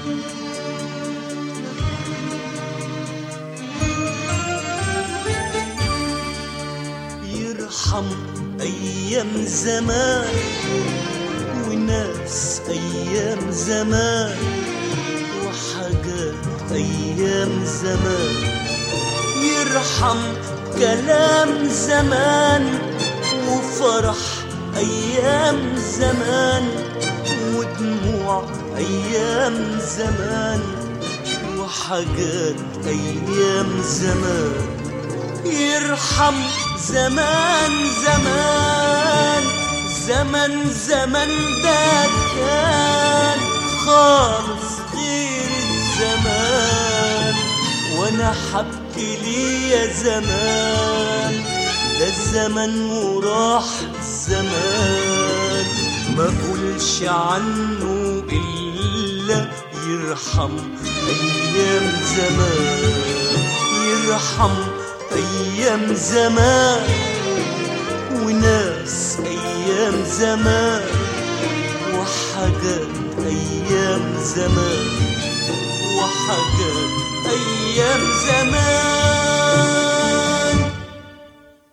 يرحم أيام زمان وناس أيام زمان وحاجات أيام زمان يرحم كلام زمان وفرح أيام زمان ودموع أيام زمان وحاجات أيام زمان يرحم زمان زمان زمن زمن ده كان خالص غير الزمان وانا حبكي ليه يا زمان ده الزمن وراح الزمان ما اقولش عنه الا يرحم ايام زمان يرحم ايام زمان وناس ايام زمان وحاجات ايام زمان وحاجات ايام زمان